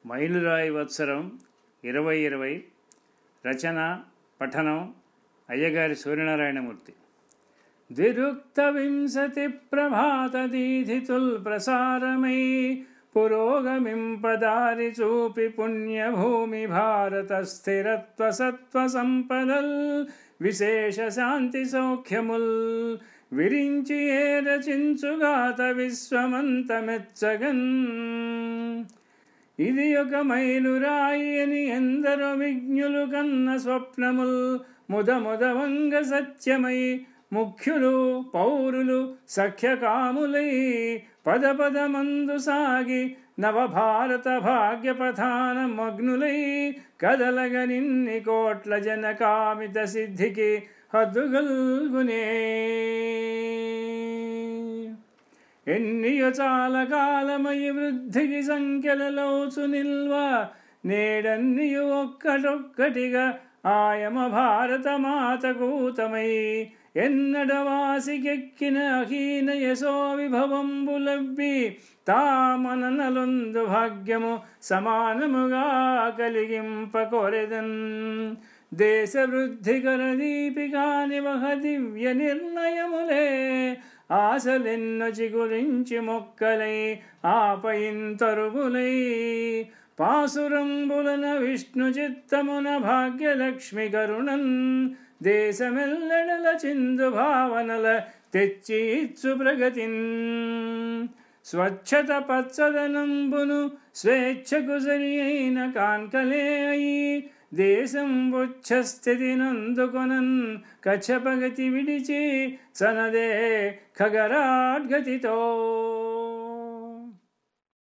మైలురాయి వత్సరం ఇరవై ఇరవై రచన పఠనం అయ్యగారి సూర్యనారాయణమూర్తి ద్విరుక్త వింశతి ప్రభాత దీధితుల్ ప్రసారమై పురోగమింపదారి చూపి పుణ్యభూమి భారత స్థిరత్వ సత్వ సంపదల్ విశేష శాంతి సౌఖ్యముల్ విరించి ఏ రచించుగాత విశ్వమంత మెచ్చగన్ ఇది ఒక మైలురాయి అని ఎందరో విజ్ఞులు కన్న స్వప్నముల్ ముద ముదవంగ సత్యమై ముఖ్యులు పౌరులు సఖ్యకాములై పద పదమందు సాగి నవభారత భాగ్యపథాన మగ్నులై కదలగ నిన్ని కోట్ల జనకామిత సిద్ధికి హద్దుగల్గునే ఎన్నియో చాలా కాలమయి వృద్ధికి సంఖ్యలలోచు నిల్వ నేడన్నియు ఒక్కటొక్కటిగా ఆయమ భారత మాత కూతమై ఎన్నడవాసికెక్కిన అహీన యశో విభవంబులవ్వి తామననలొందు భాగ్యము సమానముగా కలిగింపకొరెదన్ దేశ వృద్ధికర దీపికానివహ దివ్య నిర్ణయములే ఆశలెన్నో చిగురించి మొక్కలై ఆపయింతరుగులై పాసురంబులన విష్ణు చిత్తమున భాగ్యలక్ష్మి కరుణన్ దేశమెల్లడల చిందు భావనల తెచ్చి ఇచ్చు ప్రగతిన్ స్వచ్ఛత పచ్చదనంబును స్వేచ్ఛకు సరి అయిన కాన్కలే అయి దేశం ఉచ్చస్థితి నందుకొనన్ కచ్చపగతి విడిచి సనదే ఖగరాడ్గతితో